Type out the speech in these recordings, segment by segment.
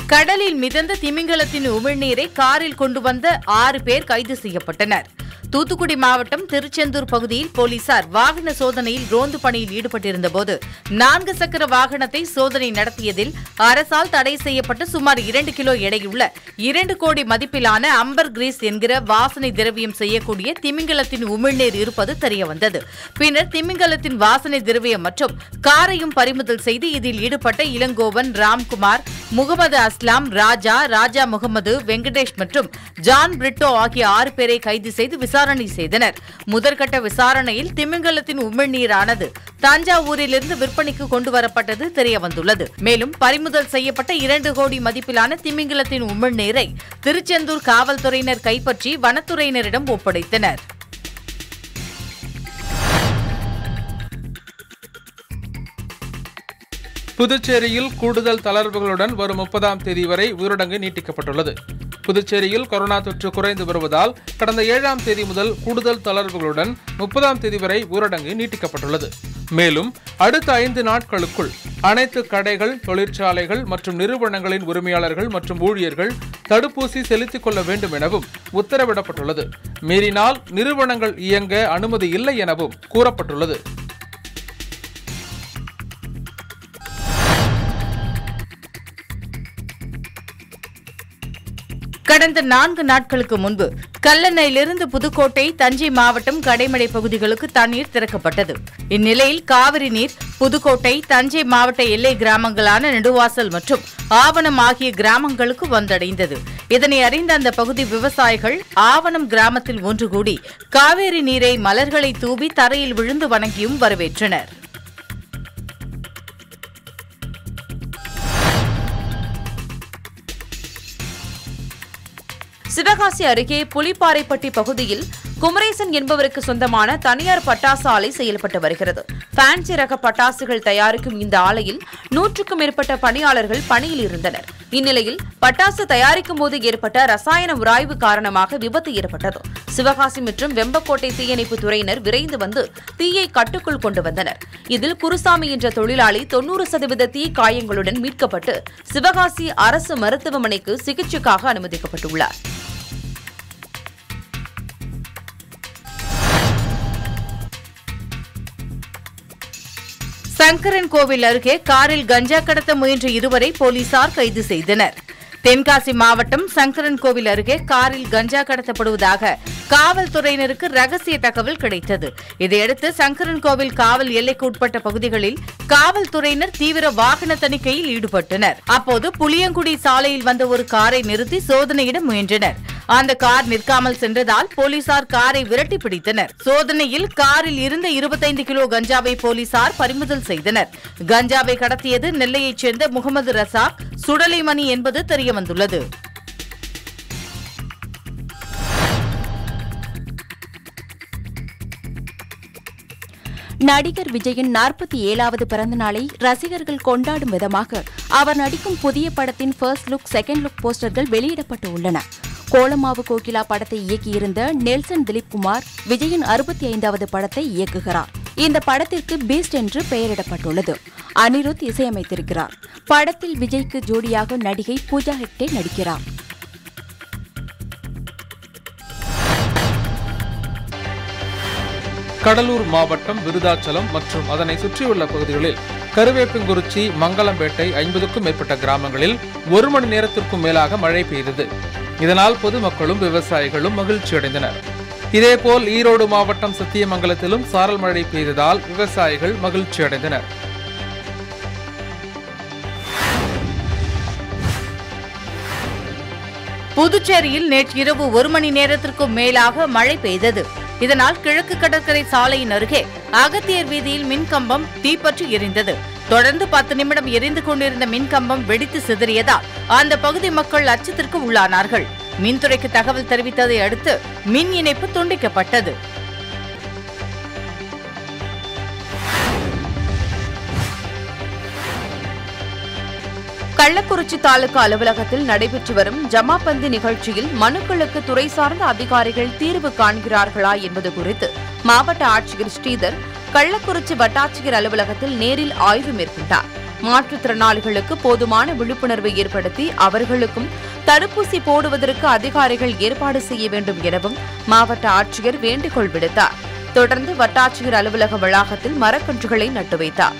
கடலில் மிதந்த திமிங்கலத்தின் உமிழ்நீரை காரில் கொண்டு வந்த ஆறு பேர் கைது செய்யப்பட்டனர் தூத்துக்குடி மாவட்டம் திருச்செந்தூர் பகுதியில் போலீசார் வாகன சோதனையில் ரோந்து பணியில் ஈடுபட்டிருந்தபோது நான்கு சக்கர வாகனத்தை சோதனை நடத்தியதில் அரசால் தடை செய்யப்பட்ட சுமார் இரண்டு கிலோ எடையுள்ள இரண்டு கோடி மதிப்பிலான அம்பர் கிரீஸ் என்கிற வாசனை திரவியம் செய்யக்கூடிய திமிங்கலத்தின் உமிழ்நீர் இருப்பது தெரியவந்தது பின்னர் திமிங்கலத்தின் வாசனை திரவியம் மற்றும் காரையும் பறிமுதல் செய்து இதில் ஈடுபட்ட இளங்கோவன் ராம்குமார் முகமது அஸ்லாம் ராஜா ராஜா முகமது வெங்கடேஷ் மற்றும் ஜான் பிரிட்டோ ஆகிய ஆறு பேரை கைது செய்து விசாரணை செய்தனர் முதற்கட்ட விசாரணையில் திமிங்கலத்தின் உமிழ்நீரானது தஞ்சாவூரிலிருந்து விற்பனைக்கு கொண்டு வரப்பட்டது தெரியவந்துள்ளது மேலும் பறிமுதல் செய்யப்பட்ட இரண்டு கோடி மதிப்பிலான திமிங்கலத்தின் உமிழ்நீரை திருச்செந்தூர் காவல்துறையினர் கைப்பற்றி வனத்துறையினரிடம் ஒப்படைத்தனர் புதுச்சேரியில் கூடுதல் தளர்வுகளுடன் வரும் முப்பதாம் தேதி வரை ஊரடங்கு நீட்டிக்கப்பட்டுள்ளது புதுச்சேரியில் கொரோனா தொற்று குறைந்து வருவதால் கடந்த ஏழாம் தேதி முதல் கூடுதல் தளர்வுகளுடன் முப்பதாம் தேதி வரை ஊரடங்கு நீட்டிக்கப்பட்டுள்ளது மேலும் அடுத்த ஐந்து நாட்களுக்குள் அனைத்து கடைகள் தொழிற்சாலைகள் மற்றும் நிறுவனங்களின் உரிமையாளர்கள் மற்றும் ஊழியர்கள் தடுப்பூசி செலுத்திக் கொள்ள வேண்டும் எனவும் உத்தரவிடப்பட்டுள்ளது மீறினால் நிறுவனங்கள் இயங்க அனுமதி இல்லை எனவும் கூறப்பட்டுள்ளது கடந்த நான்கு நாட்களுக்கு முன்பு கல்லணையிலிருந்து புதுக்கோட்டை தஞ்சை மாவட்டம் கடைமடை பகுதிகளுக்கு தண்ணீர் திறக்கப்பட்டது இந்நிலையில் காவிரி நீர் புதுக்கோட்டை தஞ்சை மாவட்ட எல்லை கிராமங்களான நெடுவாசல் மற்றும் ஆவணம் ஆகிய கிராமங்களுக்கு வந்தடைந்தது இதனை அறிந்த அந்த பகுதி விவசாயிகள் ஆவணம் கிராமத்தில் ஒன்று கூடி காவேரி நீரை மலர்களை தூவி தரையில் விழுந்து வணங்கியும் வரவேற்றனர் சிவகாசி அருகே புலிப்பாறைப்பட்டி பகுதியில் குமரேசன் என்பவருக்கு சொந்தமான தனியார் பட்டாசு ஆலை செயல்பட்டு வருகிறது ஃபேன்சி ரக பட்டாசுகள் தயாரிக்கும் இந்த ஆலையில் நூற்றுக்கும் மேற்பட்ட பணியாளர்கள் பணியில் இருந்தனர் இந்நிலையில் பட்டாசு தயாரிக்கும் போது ஏற்பட்ட ரசாயன உராய்வு காரணமாக விபத்து ஏற்பட்டது சிவகாசி மற்றும் வெம்பக்கோட்டை தீயணைப்பு துறையினர் விரைந்து வந்து தீயை கட்டுக்குள் கொண்டு வந்தனர் இதில் குருசாமி என்ற தொழிலாளி தொன்னூறு சதவீத தீ காயங்களுடன் மீட்கப்பட்டு சிவகாசி அரசு மருத்துவமனைக்கு சிகிச்சைக்காக அனுமதிக்கப்பட்டுள்ளார் சங்கரன் கோவில் அருகே காரில் கஞ்சா கடத்த முயன்ற இருவரை போலீசார் கைது செய்தனர் தென்காசி மாவட்டம் சங்கரன் கோவில் அருகே காரில் கஞ்சா கடத்தப்படுவதாக காவல்துறையினருக்கு ரகசிய தகவல் கிடைத்தது இதையடுத்து சங்கரன் கோவில் காவல் எல்லைக்கு உட்பட்ட பகுதிகளில் காவல்துறையினர் தீவிர வாகன தணிக்கையில் ஈடுபட்டனர் அப்போது புளியங்குடி சாலையில் வந்த ஒரு காரை நிறுத்தி சோதனையிட முயன்றனர் அந்த கார் நிற்காமல் சென்றதால் போலீசார் காரை விரட்டி பிடித்தனர் சோதனையில் காரில் இருந்த இருபத்தைந்து கிலோ கஞ்சாவை போலீசார் பறிமுதல் செய்தனர் கஞ்சாவை கடத்தியது நெல்லையைச் சேர்ந்த முகமது ரசாக் சுடலைமணி என்பது தெரியவந்துள்ளது நடிகர் விஜயின் நாற்பத்தி ஏழாவது பிறந்த நாளை ரசிகர்கள் கொண்டாடும் விதமாக அவர் நடிக்கும் புதிய படத்தின் ஃபர்ஸ்ட் லுக் செகண்ட் லுக் போஸ்டர்கள் வெளியிடப்பட்டு உள்ளன கோலமாவு கோகிலா படத்தை இயக்கியிருந்த நெல்சன் திலீப் குமார் விஜயின் அறுபத்தி ஐந்தாவது படத்தை இயக்குகிறார் இந்த படத்திற்கு பீஸ்ட் என்று பெயரிடப்பட்டுள்ளது அனிருத் இசையமைத்திருக்கிறார் படத்தில் விஜய்க்கு ஜோடியாக நடிகை பூஜா ஹெக்டே நடிக்கிறார் கடலூர் மாவட்டம் விருதாச்சலம் மற்றும் அதனை சுற்றியுள்ள பகுதிகளில் கருவேப்பங்குறிச்சி மங்களம்பேட்டை ஐம்பதுக்கும் மேற்பட்ட கிராமங்களில் ஒரு மணி நேரத்திற்கும் மேலாக மழை பெய்தது இதனால் பொதுமக்களும் விவசாயிகளும் மகிழ்ச்சி அடைந்தனர் இதேபோல் ஈரோடு மாவட்டம் சத்தியமங்கலத்திலும் சாரல் மழை பெய்ததால் விவசாயிகள் மகிழ்ச்சி அடைந்தனர் புதுச்சேரியில் நேற்றிரவு ஒரு மணி நேரத்திற்கும் மேலாக மழை பெய்தது இதனால் கிழக்கு கடற்கரை சாலையின் அருகே அகத்தியர் வீதியில் மின்கம்பம் தீப்பற்றி எரிந்தது தொடர்ந்து பத்து நிமிடம் எரிந்து கொண்டிருந்த மின்கம்பம் வெடித்து சிதறியதால் அந்த பகுதி மக்கள் அச்சத்திற்கு உள்ளானார்கள் மின்துறைக்கு தகவல் தெரிவித்ததை அடுத்து மின் இணைப்பு துண்டிக்கப்பட்டது கள்ளக்குறிச்சி தாலுகா அலுவலகத்தில் நடைபெற்று வரும் ஜமாபந்தி நிகழ்ச்சியில் மனுக்களுக்கு துறை சார்ந்த அதிகாரிகள் தீர்வு காண்கிறார்களா என்பது குறித்து மாவட்ட ஆட்சியர் ஸ்ரீதர் கள்ளக்குறிச்சி வட்டாட்சியர் அலுவலகத்தில் நேரில் ஆய்வு மேற்கொண்டார் மாற்றுத்திறனாளிகளுக்கு போதுமான விழிப்புணர்வை ஏற்படுத்தி அவர்களுக்கும் தடுப்பூசி போடுவதற்கு அதிகாரிகள் ஏற்பாடு செய்ய வேண்டும் எனவும் மாவட்ட ஆட்சியர் வேண்டுகோள் விடுத்தார் தொடர்ந்து வட்டாட்சியர் அலுவலக வளாகத்தில் மரக்கன்றுகளை நட்டு வைத்தார்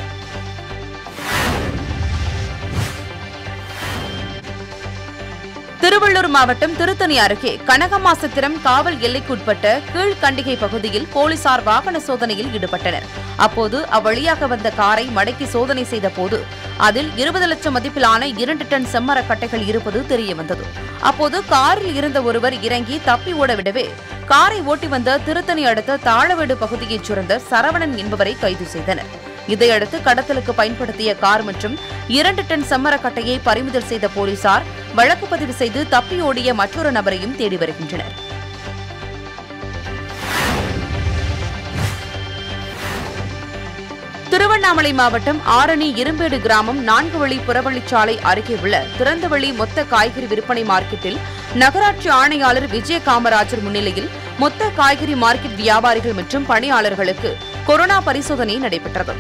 திருவள்ளூர் மாவட்டம் திருத்தணி அருகே கனகமாசத்திரம் காவல் எல்லைக்குட்பட்ட கீழ்கண்டிகை பகுதியில் போலீசார் வாகன சோதனையில் ஈடுபட்டனர் அப்போது அவ்வழியாக வந்த காரை மடக்கி சோதனை செய்த போது அதில் இருபது லட்சம் மதிப்பிலான இரண்டு டன் செம்மரக் கட்டைகள் இருப்பது தெரியவந்தது அப்போது காரில் இருந்த ஒருவர் இறங்கி தப்பி ஓடவிடவே காரை ஓட்டி வந்த திருத்தணி அடுத்த தாழவேடு பகுதியைச் சேர்ந்த சரவணன் என்பவரை கைது செய்தனர் இதையடுத்து கடத்தலுக்கு பயன்படுத்திய கார் மற்றும் இரண்டு டன் செம்மரக்கட்டையை பறிமுதல் செய்த போலீசார் வழக்கு பதிவு செய்து தப்பியோடிய மற்றொரு நபரையும் தேடி வருகின்றனர் திருவண்ணாமலை மாவட்டம் ஆரணி இரும்பேடு கிராமம் நான்கு வழி புறவழிச்சாலை அருகே உள்ள திறந்தவெளி மொத்த காய்கறி விற்பனை மார்க்கெட்டில் நகராட்சி ஆணையாளர் விஜய காமராஜர் முன்னிலையில் மொத்த காய்கறி மார்க்கெட் வியாபாரிகள் மற்றும் பணியாளர்களுக்கு கொரோனா பரிசோதனை நடைபெற்றது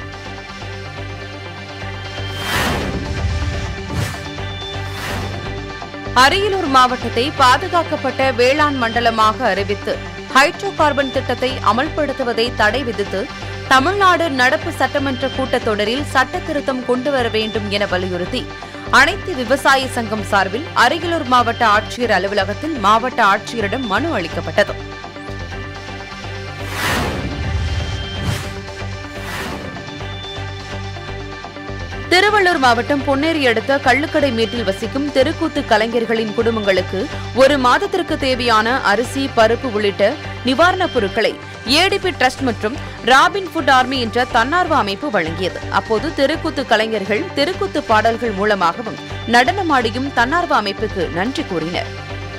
அரியலூர் மாவட்டத்தை பாதுகாக்கப்பட்ட வேளாண் மண்டலமாக அறிவித்து ஹைட்ரோ கார்பன் திட்டத்தை அமல்படுத்துவதை தடை விதித்து தமிழ்நாடு நடப்பு சட்டமன்ற கூட்டத்தொடரில் சட்ட திருத்தம் கொண்டுவர வேண்டும் என வலியுறுத்தி அனைத்து விவசாய சங்கம் சார்பில் அரியலூர் மாவட்ட ஆட்சியர் அலுவலகத்தில் மாவட்ட ஆட்சியரிடம் மனு அளிக்கப்பட்டது திருவள்ளூர் மாவட்டம் பொன்னேரி அடுத்த கள்ளுக்கடை மேட்டில் வசிக்கும் தெருக்கூத்து கலைஞர்களின் குடும்பங்களுக்கு ஒரு மாதத்திற்கு தேவையான அரிசி பருப்பு உள்ளிட்ட நிவாரணப் பொருட்களை ஏடிபி ட்ரஸ்ட் மற்றும் ராபின் ஃபுட் ஆர்மி என்ற தன்னார்வ அமைப்பு வழங்கியது அப்போது தெருக்கூத்து கலைஞர்கள் தெருக்கூத்து பாடல்கள் மூலமாகவும் நடனமாடியும் தன்னார்வ அமைப்புக்கு நன்றி கூறினர்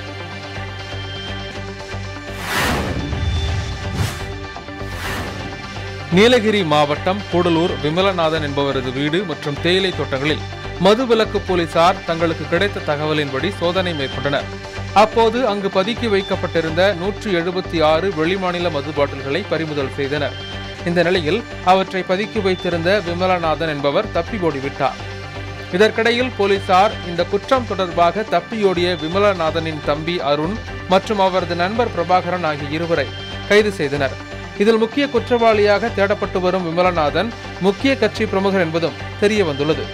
நீலகிரி மாவட்டம் கூடலூர் விமலநாதன் என்பவரது வீடு மற்றும் தேயிலை தோட்டங்களில் மதுவிலக்கு போலீசார் தங்களுக்கு கிடைத்த தகவலின்படி சோதனை மேற்கொண்டனர் அப்போது அங்கு பதுக்கி வைக்கப்பட்டிருந்த நூற்று எழுபத்தி ஆறு வெளிமாநில மது பாட்டில்களை பறிமுதல் செய்தனர் இந்த நிலையில் அவற்றை பதுக்கி வைத்திருந்த விமலநாதன் என்பவர் தப்பி ஓடிவிட்டார் இதற்கிடையில் போலீசார் இந்த குற்றம் தொடர்பாக தப்பியோடிய விமலநாதனின் தம்பி அருண் மற்றும் அவரது நண்பர் பிரபாகரன் ஆகிய இருவரை கைது செய்தனர் இதில் முக்கிய குற்றவாளியாக தேடப்பட்டு வரும் விமலநாதன் முக்கிய கட்சி பிரமுகர் என்பதும் தெரிய வந்துள்ளது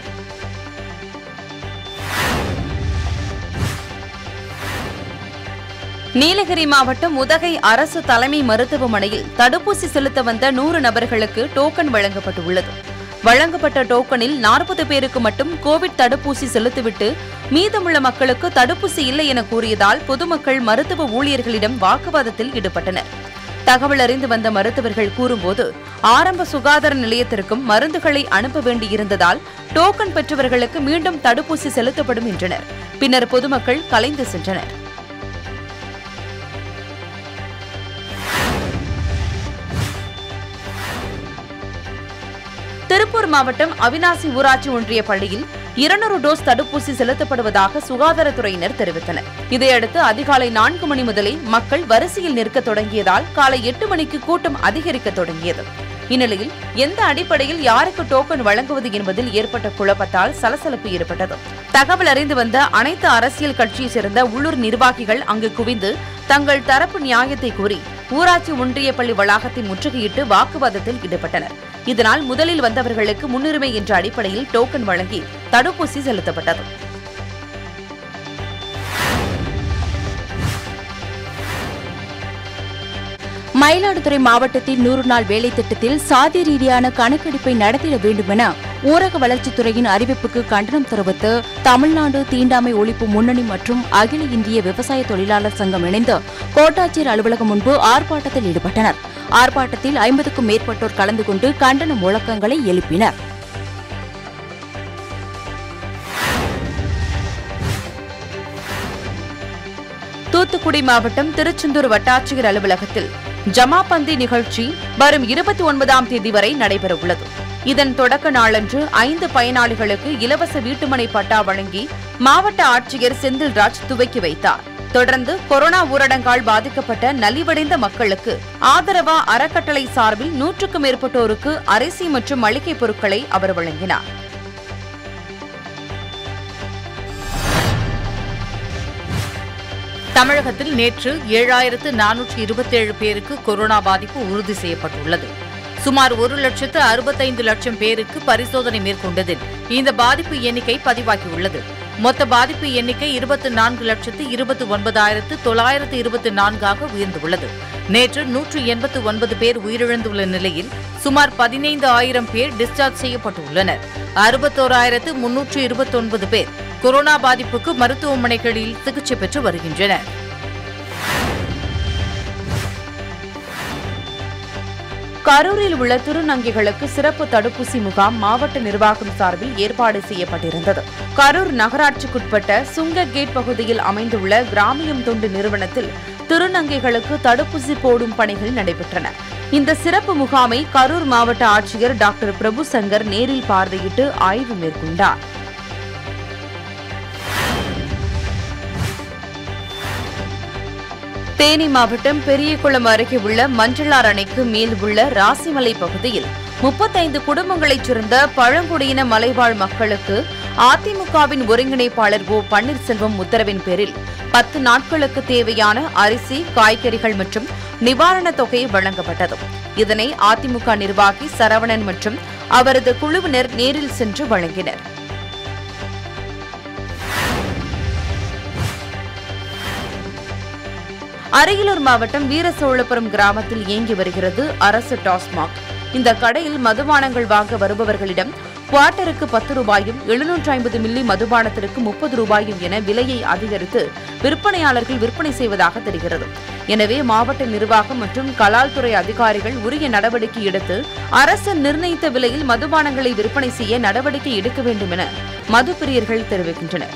நீலகிரி மாவட்டம் உதகை அரசு தலைமை மருத்துவமனையில் தடுப்பூசி செலுத்த வந்த நூறு நபர்களுக்கு டோக்கன் வழங்கப்பட்டுள்ளது வழங்கப்பட்ட டோக்கனில் நாற்பது பேருக்கு மட்டும் கோவிட் தடுப்பூசி செலுத்திவிட்டு மீதமுள்ள மக்களுக்கு தடுப்பூசி இல்லை என கூறியதால் பொதுமக்கள் மருத்துவ ஊழியர்களிடம் வாக்குவாதத்தில் ஈடுபட்டனர் தகவல் அறிந்து வந்த மருத்துவர்கள் கூறும்போது ஆரம்ப சுகாதார நிலையத்திற்கும் மருந்துகளை அனுப்ப வேண்டியிருந்ததால் டோக்கன் பெற்றவர்களுக்கு மீண்டும் தடுப்பூசி செலுத்தப்படும் என்றனர் பின்னர் பொதுமக்கள் கலைந்து சென்றனர் திருப்பூர் மாவட்டம் அவினாசி ஊராட்சி ஒன்றிய பள்ளியில் இருநூறு டோஸ் தடுப்பூசி செலுத்தப்படுவதாக சுகாதாரத்துறையினர் தெரிவித்தனர் இதையடுத்து அதிகாலை நான்கு மணி முதலே மக்கள் வரிசையில் நிற்க தொடங்கியதால் காலை எட்டு மணிக்கு கூட்டம் அதிகரிக்க தொடங்கியது இந்நிலையில் எந்த அடிப்படையில் யாருக்கு டோக்கன் வழங்குவது என்பதில் ஏற்பட்ட குழப்பத்தால் சலசலப்பு ஏற்பட்டது தகவல் அறிந்து வந்த அனைத்து அரசியல் கட்சியைச் சேர்ந்த உள்ளூர் நிர்வாகிகள் அங்கு குவிந்து தங்கள் தரப்பு நியாயத்தை கூறி ஊராட்சி ஒன்றிய பள்ளி வளாகத்தை முற்றுகையிட்டு வாக்குவாதத்தில் ஈடுபட்டனர் இதனால் முதலில் வந்தவர்களுக்கு முன்னுரிமை என்ற அடிப்படையில் டோக்கன் வழங்கி தடுப்பூசி செலுத்தப்பட்டது மயிலாடுதுறை மாவட்டத்தில் நூறு நாள் வேலை திட்டத்தில் சாதி ரீதியான கணக்கெடுப்பை நடத்திட வேண்டுமென ஊரக வளர்ச்சித்துறையின் அறிவிப்புக்கு கண்டனம் தெரிவித்து தமிழ்நாடு தீண்டாமை ஒழிப்பு முன்னணி மற்றும் அகில இந்திய விவசாய தொழிலாளர் சங்கம் இணைந்து கோட்டாட்சியர் அலுவலகம் முன்பு ஆர்ப்பாட்டத்தில் ஈடுபட்டனர் ஆர்ப்பாட்டத்தில் ஐம்பதுக்கும் மேற்பட்டோர் கலந்து கொண்டு கண்டன முழக்கங்களை எழுப்பினர் தூத்துக்குடி மாவட்டம் திருச்செந்தூர் வட்டாட்சியர் அலுவலகத்தில் ஜமாபந்தி நிகழ்ச்சி வரும் இருபத்தி ஒன்பதாம் தேதி வரை நடைபெறவுள்ளது இதன் தொடக்க நாளன்று ஐந்து பயனாளிகளுக்கு இலவச வீட்டுமனை பட்டா வழங்கி மாவட்ட ஆட்சியர் செந்தில்ராஜ் துவக்கி வைத்தார் தொடர்ந்து கொரோனா ஊரடங்கால் பாதிக்கப்பட்ட நலிவடைந்த மக்களுக்கு ஆதரவா அறக்கட்டளை சார்பில் நூற்றுக்கும் மேற்பட்டோருக்கு அரிசி மற்றும் மளிகைப் பொருட்களை அவர் வழங்கினார் தமிழகத்தில் நேற்று ஏழாயிரத்து நானூற்று இருபத்தேழு பேருக்கு கொரோனா பாதிப்பு உறுதி செய்யப்பட்டுள்ளது சுமார் ஒரு லட்சத்து அறுபத்தைந்து லட்சம் பேருக்கு பரிசோதனை மேற்கொண்டதில் இந்த பாதிப்பு எண்ணிக்கை பதிவாகியுள்ளது மொத்த பாதிப்பு எண்ணிக்கை இருபத்தி நான்கு லட்சத்து இருபத்தி ஒன்பதாயிரத்து தொள்ளாயிரத்து இருபத்தி நான்காக உயர்ந்துள்ளது நேற்று நூற்று எண்பத்து ஒன்பது பேர் உயிரிழந்துள்ள நிலையில் சுமார் பதினைந்து ஆயிரம் பேர் டிஸ்சார்ஜ் செய்யப்பட்டுள்ளனர் அறுபத்தோராயிரத்து முன்னூற்று இருபத்தொன்பது பேர் கொரோனா பாதிப்புக்கு மருத்துவமனைகளில் சிகிச்சை பெற்று வருகின்றனர் கரூரில் உள்ள திருநங்கைகளுக்கு சிறப்பு தடுப்பூசி முகாம் மாவட்ட நிர்வாகம் சார்பில் ஏற்பாடு செய்யப்பட்டிருந்தது கரூர் நகராட்சிக்குட்பட்ட சுங்க கேட் பகுதியில் அமைந்துள்ள கிராமியம் தொண்டு நிறுவனத்தில் திருநங்கைகளுக்கு தடுப்பூசி போடும் பணிகள் நடைபெற்றன இந்த சிறப்பு முகாமை கரூர் மாவட்ட ஆட்சியர் டாக்டர் பிரபு சங்கர் நேரில் பார்வையிட்டு ஆய்வு மேற்கொண்டார் தேனி மாவட்டம் பெரியகுளம் அருகே உள்ள மஞ்சளார் அணைக்கு மேல் உள்ள ராசிமலை பகுதியில் முப்பத்தைந்து குடும்பங்களைச் சேர்ந்த பழங்குடியின மலைவாழ் மக்களுக்கு அதிமுகவின் ஒருங்கிணைப்பாளர் ஓ பன்னீர்செல்வம் உத்தரவின் பேரில் பத்து நாட்களுக்கு தேவையான அரிசி காய்கறிகள் மற்றும் நிவாரணத் தொகை வழங்கப்பட்டது இதனை அதிமுக நிர்வாகி சரவணன் மற்றும் அவரது குழுவினர் நேரில் சென்று வழங்கினர் அரியலூர் மாவட்டம் வீரசோழபுரம் கிராமத்தில் இயங்கி வருகிறது அரசு டாஸ்மாக் இந்த கடையில் மதுபானங்கள் வாங்க வருபவர்களிடம் குவார்ட்டருக்கு பத்து ரூபாயும் எழுநூற்று ஐம்பது மில்லி மதுபானத்திற்கு முப்பது ரூபாயும் என விலையை அதிகரித்து விற்பனையாளர்கள் விற்பனை செய்வதாக தெரிகிறது எனவே மாவட்ட நிர்வாகம் மற்றும் கலால் துறை அதிகாரிகள் உரிய நடவடிக்கை எடுத்து அரசு நிர்ணயித்த விலையில் மதுபானங்களை விற்பனை செய்ய நடவடிக்கை எடுக்க வேண்டும் என மது பிரியர்கள் தெரிவிக்கின்றனர்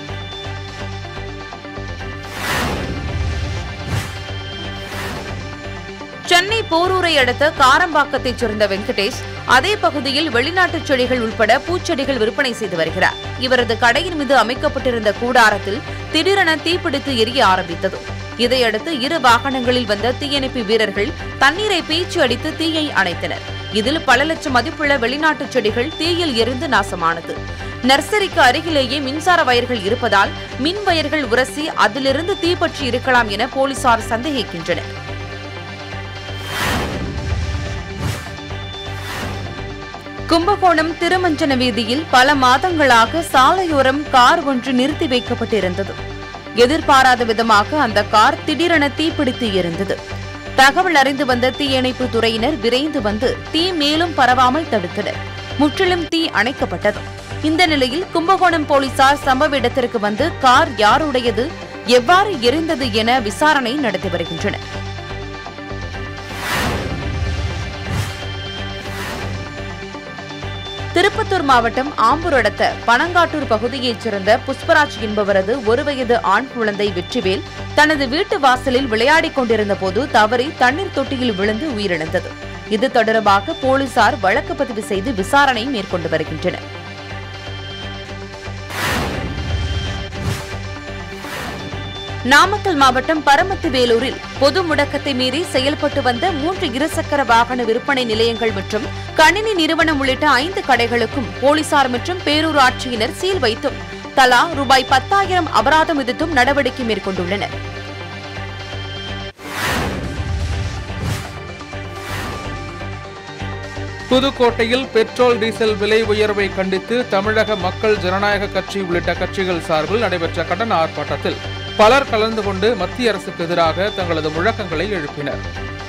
சென்னை போரூரை அடுத்த காரம்பாக்கத்தைச் சேர்ந்த வெங்கடேஷ் அதே பகுதியில் வெளிநாட்டு செடிகள் உட்பட பூச்செடிகள் விற்பனை செய்து வருகிறார் இவரது கடையின் மீது அமைக்கப்பட்டிருந்த கூடாரத்தில் திடீரென தீப்பிடித்து எரிய ஆரம்பித்தது இதையடுத்து இரு வாகனங்களில் வந்த தீயணைப்பு வீரர்கள் தண்ணீரை பீச்சு அடித்து தீயை அணைத்தனர் இதில் பல லட்சம் மதிப்புள்ள வெளிநாட்டு செடிகள் தீயில் எரிந்து நாசமானது நர்சரிக்கு அருகிலேயே மின்சார வயர்கள் இருப்பதால் மின் வயர்கள் உரசி அதிலிருந்து தீப்பற்றி இருக்கலாம் என போலீசார் சந்தேகிக்கின்றனர் கும்பகோணம் திருமஞ்சன வீதியில் பல மாதங்களாக சாலையோரம் கார் ஒன்று நிறுத்தி வைக்கப்பட்டிருந்தது எதிர்பாராத விதமாக அந்த கார் திடீரென தீப்பிடித்து எரிந்தது தகவல் அறிந்து வந்த தீயணைப்பு துறையினர் விரைந்து வந்து தீ மேலும் பரவாமல் தடுத்தனர் முற்றிலும் தீ அணைக்கப்பட்டது இந்த நிலையில் கும்பகோணம் போலீசார் சம்பவ இடத்திற்கு வந்து கார் யாருடையது எவ்வாறு எரிந்தது என விசாரணை நடத்தி வருகின்றனர் திருப்பத்தூர் மாவட்டம் ஆம்பூர் அடுத்த பனங்காட்டூர் பகுதியைச் சேர்ந்த புஷ்பராஜ் என்பவரது ஒரு வயது ஆண் குழந்தை வெற்றிவேல் தனது வீட்டு வாசலில் விளையாடிக் கொண்டிருந்த போது தவறி தண்ணீர் தொட்டியில் விழுந்து உயிரிழந்தது இது தொடர்பாக போலீசார் வழக்கு பதிவு செய்து விசாரணை மேற்கொண்டு வருகின்றனர் நாமக்கல் மாவட்டம் பரமத்தி வேலூரில் பொது முடக்கத்தை மீறி செயல்பட்டு வந்த மூன்று இருசக்கர வாகன விற்பனை நிலையங்கள் மற்றும் கணினி நிறுவனம் உள்ளிட்ட ஐந்து கடைகளுக்கும் போலீசார் மற்றும் பேரூராட்சியினர் சீல் வைத்தும் தலா ரூபாய் பத்தாயிரம் அபராதம் விதித்தும் நடவடிக்கை மேற்கொண்டுள்ளனர் புதுக்கோட்டையில் பெட்ரோல் டீசல் விலை உயர்வை கண்டித்து தமிழக மக்கள் ஜனநாயக கட்சி உள்ளிட்ட கட்சிகள் சார்பில் நடைபெற்ற கண்டன ஆர்ப்பாட்டத்தில் பலர் கலந்து கொண்டு மத்திய அரசுக்கு எதிராக தங்களது முழக்கங்களை எழுப்பினர்